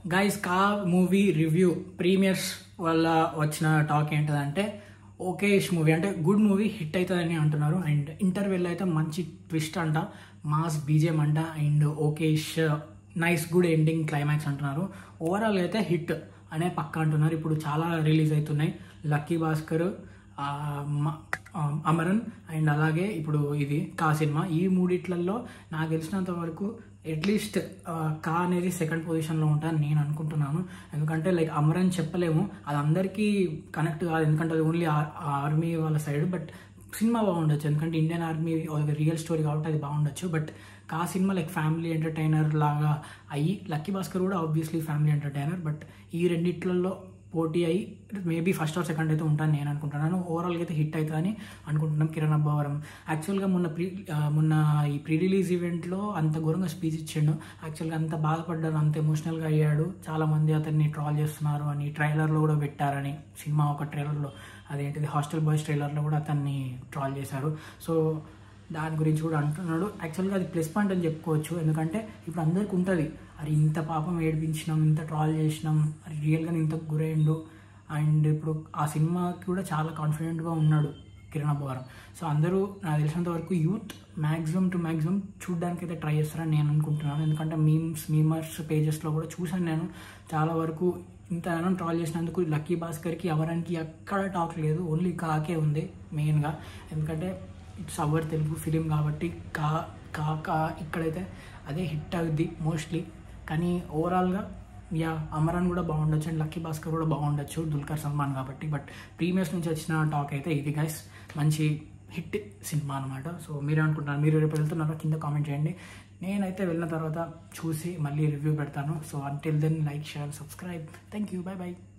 guys కా movie review premieres వల్ల వచ్చిన టాక్ ఏంటంటే ఓకేష్ మూవీ అంటే గుడ్ మూవీ హిట్ అవుతుందని అంటున్నారు అండ్ ఇంటర్వెల్ అయితే మంచి ట్విస్ట్ అంట మాస్ బీజేం అంట అండ్ ఓకేష్ నైస్ గుడ్ ఎండింగ్ క్లైమాక్స్ అంటున్నారు ఓవరాల్ అయితే హిట్ అనే పక్క అంటున్నారు ఇప్పుడు చాలా రిలీజ్ అవుతున్నాయి లక్కీ భాస్కర్ ఆ, మ- ఆ, అమరన్ అండ్ అలాగే ఇప్పుడు ఇది కా సినిమా ఈ మూడిట్లలో నాకు తెలిసినంత వరకు అట్లీస్ట్ కా అనేది సెకండ్ పొజిషన్లో ఉంటుందని నేను అనుకుంటున్నాను ఎందుకంటే లైక్ అమరన్ చెప్పలేము అది అందరికీ కనెక్ట్ కాదు ఎందుకంటే అది ఓన్లీ ఆర్మీ వాళ్ళ సైడ్ బట్ సినిమా బాగుండొచ్చు ఎందుకంటే ఇండియన్ ఆర్మీ రియల్ స్టోరీ కాబట్టి అది బాగుండొచ్చు బట్ కా సినిమా లైక్ ఫ్యామిలీ ఎంటర్టైనర్ లాగా అయ్యి లక్కీ భాస్కర్ కూడా ఆబ్వియస్లీ ఫ్యామిలీ ఎంటర్టైనర్ బట్ ఈ రెండిట్లలో పోటీ అయ్యి మేబీ ఫస్ట్ ఆర్ సెకండ్ అయితే ఉంటాను నేను అనుకుంటున్నాను ఓవరాల్గా అయితే హిట్ అవుతుందని అనుకుంటున్నాం కిరణ్ అబ్బవరం యాక్చువల్గా మొన్న ప్రీ ఆ, మొన్న ఈ ప్రీ రిలీజ్ ఈవెంట్లో అంత ఘోరంగా స్పీచ్ ఇచ్చిండు యాక్చువల్గా అంత బాధపడ్డారు అంత ఎమోషనల్గా అయ్యాడు చాలామంది అతన్ని ట్రాల్ చేస్తున్నారు అని ట్రైలర్లో కూడా పెట్టారని సినిమా ఒక ట్రైలర్లో అదేంటిది హాస్టల్ బాయ్స్ ట్రైలర్లో కూడా అతన్ని ట్రాల్ చేశారు సో దాని గురించి కూడా అంటున్నాడు యాక్చువల్గా అది ప్లస్ పాయింట్ అని చెప్పుకోవచ్చు ఎందుకంటే ఇప్పుడు అందరికి ఉంటుంది అరే ఇంత పాపం ఏడిపించినాం ఇంత ట్రాల్ చేసినాం అది రియల్గా ఇంత గురైండు అండ్ ఇప్పుడు ఆ సినిమాకి కూడా చాలా కాన్ఫిడెంట్గా ఉన్నాడు కిరణ్ అబ్బవరం సో అందరూ నాకు తెలిసినంత వరకు యూత్ మ్యాక్సిమం టు మ్యాక్సిమం చూడడానికి అయితే ట్రై చేస్తారని నేను అనుకుంటున్నాను ఎందుకంటే మీమ్స్ మీమర్స్ పేజెస్లో కూడా చూసాను నేను చాలా వరకు ఇంత ట్రాల్ చేసినందుకు లక్కీ భాస్కర్కి ఎవరానికి ఎక్కడ టాక్ లేదు ఓన్లీ కాకే ఉంది మెయిన్గా ఎందుకంటే ఇట్స్ అవర్ తెలుగు ఫిలిం కాబట్టి కా కా కా ఇక్కడైతే అదే హిట్ అవుద్ది మోస్ట్లీ కానీ ఓవరాల్గా యా అమరన్ కూడా బాగుండొచ్చు అండ్ లక్కీ భాస్కర్ కూడా బాగుండొచ్చు దుల్కర్ సల్మాన్ కాబట్టి బట్ ప్రీమియర్స్ నుంచి వచ్చిన టాక్ అయితే ఇది గైస్ మంచి హిట్ సినిమా అనమాట సో మీరు అనుకుంటున్నారు మీరు రేపు వెళ్తున్నారో కింద కామెంట్ చేయండి నేనైతే వెళ్ళిన తర్వాత చూసి మళ్ళీ రివ్యూ పెడతాను so until then like share subscribe thank you bye by